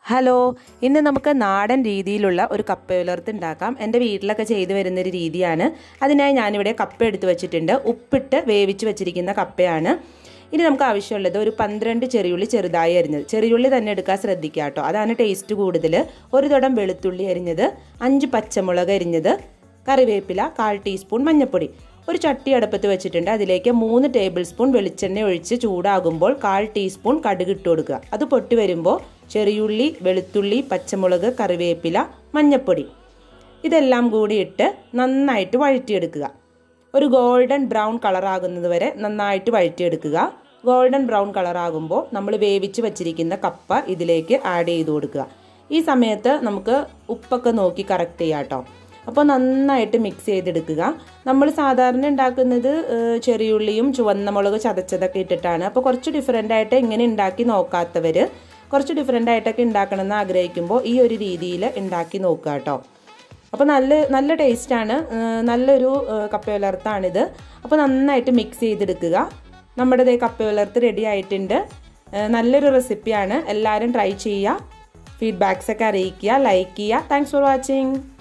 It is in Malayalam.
ഹലോ ഇന്ന് നമുക്ക് നാടൻ രീതിയിലുള്ള ഒരു കപ്പ ഉലർത്ത് ഉണ്ടാക്കാം എൻ്റെ വീട്ടിലൊക്കെ ചെയ്തു വരുന്നൊരു രീതിയാണ് അതിനായി ഞാനിവിടെ കപ്പ എടുത്ത് വെച്ചിട്ടുണ്ട് ഉപ്പിട്ട് വേവിച്ച് വെച്ചിരിക്കുന്ന കപ്പയാണ് ഇനി നമുക്ക് ആവശ്യമുള്ളത് ഒരു പന്ത്രണ്ട് ചെറിയുള്ളി ചെറുതായി അരിഞ്ഞത് ചെറിയുള്ളി തന്നെ എടുക്കാൻ ശ്രദ്ധിക്കുക കേട്ടോ അതാണ് ടേസ്റ്റ് കൂടുതൽ ഒരു തുടം വെളുത്തുള്ളി അരിഞ്ഞത് അഞ്ച് പച്ചമുളക് അരിഞ്ഞത് കറിവേപ്പില കാൽ ടീസ്പൂൺ മഞ്ഞൾപ്പൊടി ഒരു ചട്ടി അടുപ്പത്ത് വെച്ചിട്ടുണ്ട് അതിലേക്ക് മൂന്ന് ടേബിൾ സ്പൂൺ വെളിച്ചെണ്ണ ഒഴിച്ച് ചൂടാകുമ്പോൾ കാൽ ടീസ്പൂൺ കടുക് ഇട്ട് കൊടുക്കുക അത് പൊട്ടി വരുമ്പോൾ ചെറിയുള്ളി വെളുത്തുള്ളി പച്ചമുളക് കറിവേപ്പില മഞ്ഞൾപ്പൊടി ഇതെല്ലാം കൂടി ഇട്ട് നന്നായിട്ട് വഴറ്റിയെടുക്കുക ഒരു ഗോൾഡൻ ബ്രൗൺ കളറാകുന്നത് വരെ നന്നായിട്ട് വഴറ്റിയെടുക്കുക ഗോൾഡൻ ബ്രൗൺ കളറാകുമ്പോൾ നമ്മൾ വേവിച്ച് വെച്ചിരിക്കുന്ന കപ്പ ഇതിലേക്ക് ആഡ് ചെയ്ത് കൊടുക്കുക ഈ സമയത്ത് നമുക്ക് ഉപ്പൊക്കെ നോക്കി കറക്റ്റ് ചെയ്യാം കേട്ടോ അപ്പോൾ നന്നായിട്ട് മിക്സ് ചെയ്തെടുക്കുക നമ്മൾ സാധാരണ ഉണ്ടാക്കുന്നത് ചെറിയുള്ളിയും ചുവന്ന മുളക് ചതച്ചതൊക്കെ ഇട്ടിട്ടാണ് അപ്പോൾ കുറച്ച് ഡിഫറെൻ്റ് ആയിട്ട് ഇങ്ങനെ ഉണ്ടാക്കി നോക്കാത്തവർ കുറച്ച് ഡിഫറെൻ്റ് ആയിട്ടൊക്കെ ഉണ്ടാക്കണമെന്ന് ആഗ്രഹിക്കുമ്പോൾ ഈ ഒരു രീതിയിൽ ഉണ്ടാക്കി നോക്കുക കേട്ടോ അപ്പോൾ നല്ല നല്ല ടേസ്റ്റാണ് നല്ലൊരു കപ്പ ഉലർത്താണിത് അപ്പോൾ നന്നായിട്ട് മിക്സ് ചെയ്തെടുക്കുക നമ്മുടെ ദേ കപ്പ ഉലർത്ത് റെഡി ആയിട്ടുണ്ട് നല്ലൊരു റെസിപ്പിയാണ് എല്ലാവരും ട്രൈ ചെയ്യുക ഫീഡ്ബാക്സ് ഒക്കെ അറിയിക്കുക ലൈക്ക് ചെയ്യുക താങ്ക്സ് ഫോർ വാച്ചിങ്